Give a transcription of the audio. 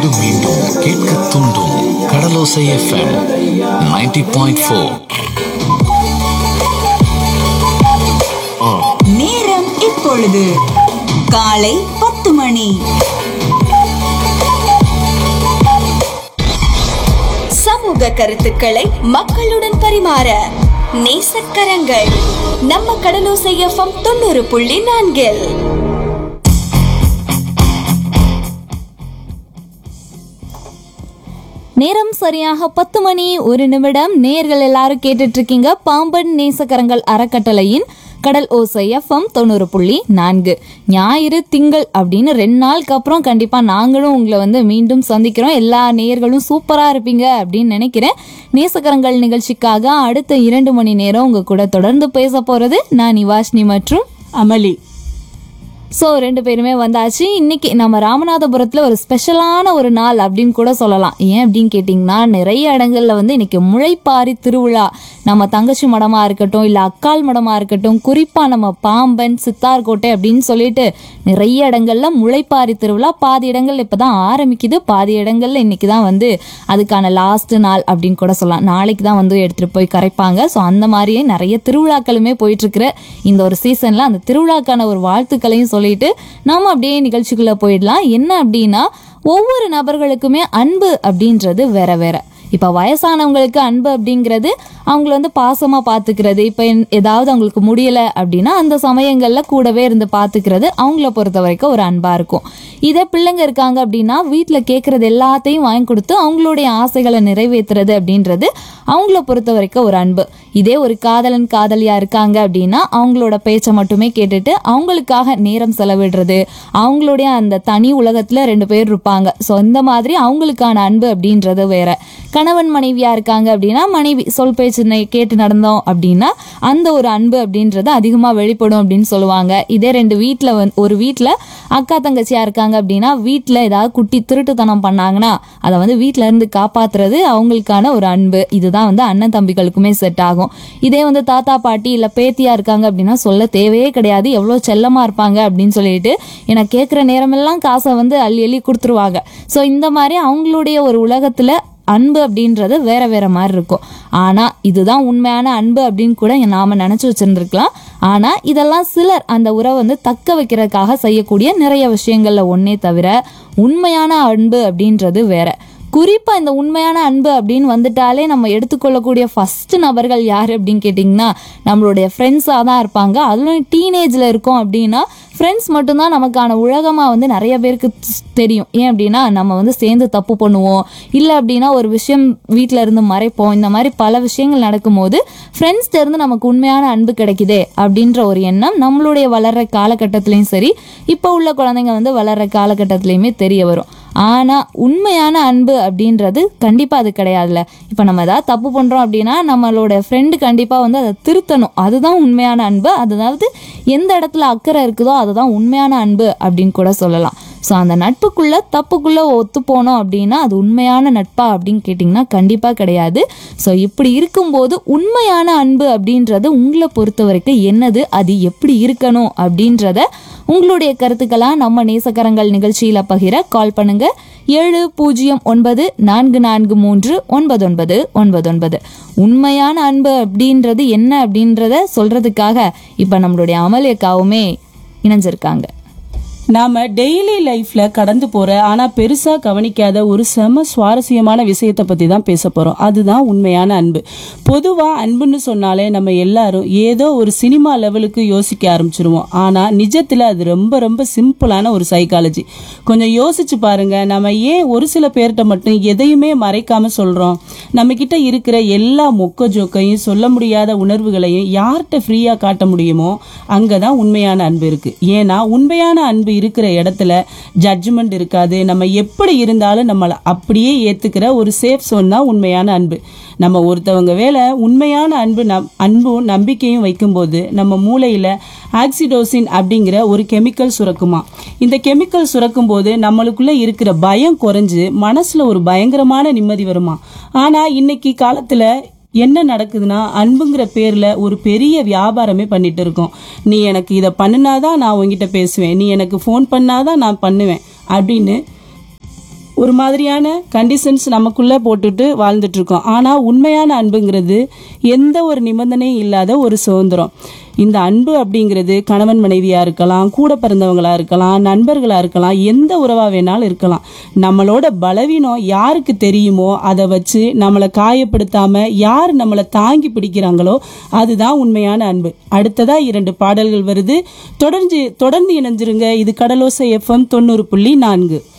மீண்டும் மீண்டும் கேட்க தூண்டும் கடலோசை எஃப்எம் 90.4 பாயிண்ட் ஃபோர் நேரம் இப்பொழுது காலை பத்து மணி சமூக கருத்துக்களை மக்களுடன் பரிமாற நேசக்கரங்கள் நம்ம கடலோசை எஃப்எம் தொண்ணூறு புள்ளி நான்கில் நேரம் சரியாக பத்து மணி ஒரு நிமிடம் நேர்கள் எல்லாரும் கேட்டுட்டு இருக்கீங்க பாம்பன் நேசக்கரங்கள் அறக்கட்டளையின் கடல் ஓசை எஃப்எம் தொண்ணூறு புள்ளி நான்கு ஞாயிறு திங்கள் அப்படின்னு ரெண்டு நாளுக்கு அப்புறம் கண்டிப்பா நாங்களும் உங்களை வந்து மீண்டும் சந்திக்கிறோம் எல்லா நேயர்களும் சூப்பரா இருப்பீங்க அப்படின்னு நினைக்கிறேன் நேசக்கரங்கள் நிகழ்ச்சிக்காக அடுத்த இரண்டு மணி நேரம் உங்க கூட தொடர்ந்து பேச போறது நான் நிவாஷினி மற்றும் அமளி ஸோ ரெண்டு பேருமே வந்தாச்சு இன்னைக்கு நம்ம ராமநாதபுரத்தில் ஒரு ஸ்பெஷலான ஒரு நாள் அப்படின்னு கூட சொல்லலாம் ஏன் அப்படின்னு கேட்டிங்கன்னா நிறைய இடங்கள்ல வந்து இன்னைக்கு முளைப்பாரி திருவிழா நம்ம தங்கச்சி மடமா இருக்கட்டும் இல்லை அக்கால் மடமா இருக்கட்டும் குறிப்பாக நம்ம பாம்பன் சித்தார்கோட்டை அப்படின்னு சொல்லிட்டு நிறைய இடங்கள்ல முளைப்பாரி திருவிழா பாதி இடங்கள்ல இப்போ தான் ஆரம்பிக்குது பாதி இடங்கள்ல இன்னைக்கு தான் வந்து அதுக்கான லாஸ்ட் நாள் அப்படின்னு கூட சொல்லலாம் நாளைக்கு தான் வந்து எடுத்துகிட்டு போய் கரைப்பாங்க ஸோ அந்த மாதிரியே நிறைய திருவிழாக்களுமே போயிட்டு இருக்கிற இந்த ஒரு சீசன்ல அந்த திருவிழாக்கான ஒரு வாழ்த்துக்களையும் சொல்லிட்டு நாம அப்படியே நிகழ்ச்சிக்குள்ள போயிடலாம் என்ன அப்படின்னா ஒவ்வொரு நபர்களுக்குமே அன்பு அப்படின்றது வேற வேற இப்போ வயசானவங்களுக்கு அன்பு அப்படிங்கிறது அவங்கள வந்து பாசமாக பார்த்துக்கிறது இப்போ ஏதாவது அவங்களுக்கு முடியலை அப்படின்னா அந்த சமயங்களில் கூடவே இருந்து பார்த்துக்கிறது அவங்கள பொறுத்த வரைக்கும் ஒரு அன்பாக இருக்கும் இதே பிள்ளைங்க இருக்காங்க அப்படின்னா வீட்டில் கேட்குறது எல்லாத்தையும் வாங்கி கொடுத்து அவங்களுடைய ஆசைகளை நிறைவேற்றுறது அப்படின்றது அவங்கள பொறுத்த வரைக்கும் ஒரு அன்பு இதே ஒரு காதலன் காதலியா இருக்காங்க அப்படின்னா அவங்களோட பேச்சை மட்டுமே கேட்டுட்டு அவங்களுக்காக நேரம் செலவிடுறது அவங்களுடைய அந்த தனி உலகத்துல ரெண்டு பேர் இருப்பாங்க ஸோ இந்த மாதிரி அவங்களுக்கான அன்பு அப்படின்றது வேற கணவன் மனைவியா இருக்காங்க அப்படின்னா மனைவி சொல் பேச்சு நே- கேட்டு நடந்தோம் அப்படின்னா அந்த ஒரு அன்பு அப்படின்றது அதிகமா வெளிப்படும் அப்படின்னு சொல்லுவாங்க இதே ரெண்டு வீட்டில் வந்து ஒரு வீட்டில் அக்கா தங்கச்சியா இருக்காங்க அப்படின்னா வீட்டில் ஏதாவது குட்டி திருட்டுத்தனம் பண்ணாங்கன்னா அதை வந்து வீட்ல இருந்து காப்பாத்துறது அவங்களுக்கான ஒரு அன்பு இதுதான் வந்து அண்ணன் தம்பிகளுக்குமே செட் ஆகும் இதே வந்து தாத்தா பாட்டி இல்லை பேத்தியா இருக்காங்க அப்படின்னா சொல்ல தேவையே கிடையாது எவ்வளோ செல்லமா இருப்பாங்க அப்படின்னு சொல்லிட்டு எனக்கு கேட்குற நேரமெல்லாம் காசை வந்து அள்ளி அள்ளி கொடுத்துருவாங்க ஸோ இந்த மாதிரி அவங்களுடைய ஒரு உலகத்துல அன்பு அப்படின்றது வேற வேற மாதிரி இருக்கும் ஆனா இதுதான் உண்மையான அன்பு அப்படின்னு கூட நாம நினைச்சு வச்சிருந்துருக்கலாம் ஆனா இதெல்லாம் சிலர் அந்த உறவை வந்து தக்க வைக்கிறதுக்காக செய்யக்கூடிய நிறைய விஷயங்கள்ல ஒன்னே தவிர உண்மையான அன்பு அப்படின்றது வேற குறிப்பா இந்த உண்மையான அன்பு அப்படின்னு வந்துட்டாலே நம்ம எடுத்துக்கொள்ளக்கூடிய ஃபர்ஸ்ட் நபர்கள் யார் அப்படின்னு கேட்டிங்கன்னா நம்மளுடைய ஃப்ரெண்ட்ஸாக தான் இருப்பாங்க அதுவும் டீனேஜில் இருக்கோம் அப்படின்னா ஃப்ரெண்ட்ஸ் மட்டும்தான் நமக்கான உலகமாக வந்து நிறைய பேருக்கு த்- தெரியும் ஏன் அப்படின்னா நம்ம வந்து சேர்ந்து தப்பு பண்ணுவோம் இல்லை அப்படின்னா ஒரு விஷயம் வீட்டில் இருந்து மறைப்போம் இந்த மாதிரி பல விஷயங்கள் நடக்கும்போது ஃப்ரெண்ட்ஸ் இருந்து நமக்கு உண்மையான அன்பு கிடைக்குதே அப்படின்ற ஒரு எண்ணம் நம்மளுடைய வளர்ற காலகட்டத்திலையும் சரி இப்போ உள்ள குழந்தைங்க வந்து வளர்ற காலகட்டத்திலையுமே தெரிய வரும் ஆனா உண்மையான அன்பு அப்படின்றது கண்டிப்பா அது கிடையாதுல்ல இப்ப நம்ம ஏதாவது தப்பு பண்றோம் அப்படின்னா நம்மளோட ஃப்ரெண்டு கண்டிப்பா வந்து அதை திருத்தணும் அதுதான் உண்மையான அன்பு அதாவது எந்த இடத்துல அக்கறை இருக்குதோ அதுதான் உண்மையான அன்பு அப்படின்னு கூட சொல்லலாம் ஸோ அந்த நட்புக்குள்ள தப்புக்குள்ள ஒத்து போனோம் அப்படின்னா அது உண்மையான நட்பா அப்படின்னு கேட்டிங்கன்னா கண்டிப்பா கிடையாது ஸோ இப்படி இருக்கும்போது உண்மையான அன்பு அப்படின்றது உங்களை பொறுத்த வரைக்கும் என்னது அது எப்படி இருக்கணும் அப்படின்றத உங்களுடைய கருத்துக்களா நம்ம நேசக்கரங்கள் நிகழ்ச்சியில பகிர கால் பண்ணுங்க ஏழு பூஜ்ஜியம் ஒன்பது நான்கு நான்கு மூன்று ஒன்பது ஒன்பது ஒன்பது ஒன்பது உண்மையான அன்பு அப்படின்றது என்ன அப்படின்றத சொல்றதுக்காக இப்ப நம்மளுடைய அமலியக்காவுமே இணைஞ்சிருக்காங்க நாம டெய்லி லைஃப்ல கடந்து போற ஆனா பெருசா கவனிக்காத ஒரு செம சுவாரஸ்யமான விஷயத்தை பத்தி தான் பேச போறோம் அதுதான் உண்மையான அன்பு பொதுவா அன்புன்னு சொன்னாலே நம்ம எல்லாரும் ஏதோ ஒரு சினிமா லெவலுக்கு யோசிக்க ஆரம்பிச்சிருவோம் ஆனா நிஜத்துல அது ரொம்ப ரொம்ப சிம்பிளான ஒரு சைக்காலஜி கொஞ்சம் யோசிச்சு பாருங்க நம்ம ஏன் ஒரு சில பேர்கிட்ட மட்டும் எதையுமே மறைக்காம சொல்றோம் நம்ம கிட்ட இருக்கிற எல்லா மொக்க ஜோக்கையும் சொல்ல முடியாத உணர்வுகளையும் யார்கிட்ட ஃப்ரீயா காட்ட முடியுமோ அங்கதான் உண்மையான அன்பு இருக்கு ஏன்னா உண்மையான அன்பு இருக்கிற இடத்துல ஜட்ஜ்மெண்ட் இருக்காது நம்ம எப்படி இருந்தாலும் நம்மளை அப்படியே ஏத்துக்கிற ஒரு சேஃப் சோன் தான் உண்மையான அன்பு நம்ம ஒருத்தவங்க வேலை உண்மையான அன்பு நம் அன்பும் நம்பிக்கையும் வைக்கும்போது நம்ம மூளையில ஆக்சிடோசின் அப்படிங்கிற ஒரு கெமிக்கல் சுரக்குமா இந்த கெமிக்கல் சுரக்கும் போது நம்மளுக்குள்ள இருக்கிற பயம் குறைஞ்சு மனசுல ஒரு பயங்கரமான நிம்மதி வருமா ஆனா இன்னைக்கு காலத்துல என்ன நடக்குதுன்னா அன்புங்கிற பேர்ல ஒரு பெரிய வியாபாரமே பண்ணிட்டு இருக்கோம் நீ எனக்கு இதை பண்ணுனாதான் நான் உங்ககிட்ட பேசுவேன் நீ எனக்கு ஃபோன் பண்ணாதான் நான் பண்ணுவேன் அப்படின்னு ஒரு மாதிரியான கண்டிஷன்ஸ் நமக்குள்ள போட்டுட்டு வாழ்ந்துட்டு இருக்கோம் ஆனா உண்மையான அன்புங்கிறது எந்த ஒரு நிபந்தனையும் இல்லாத ஒரு சுதந்திரம் இந்த அன்பு அப்படிங்கிறது கணவன் மனைவியா இருக்கலாம் கூட பிறந்தவங்களா இருக்கலாம் நண்பர்களா இருக்கலாம் எந்த உறவா வேணாலும் இருக்கலாம் நம்மளோட பலவீனம் யாருக்கு தெரியுமோ அதை வச்சு நம்மளை காயப்படுத்தாம யார் நம்மளை தாங்கி பிடிக்கிறாங்களோ அதுதான் உண்மையான அன்பு அடுத்ததா இரண்டு பாடல்கள் வருது தொடர்ந்து தொடர்ந்து இணைஞ்சிருங்க இது கடலோசை எஃப்எம் தொண்ணூறு புள்ளி நான்கு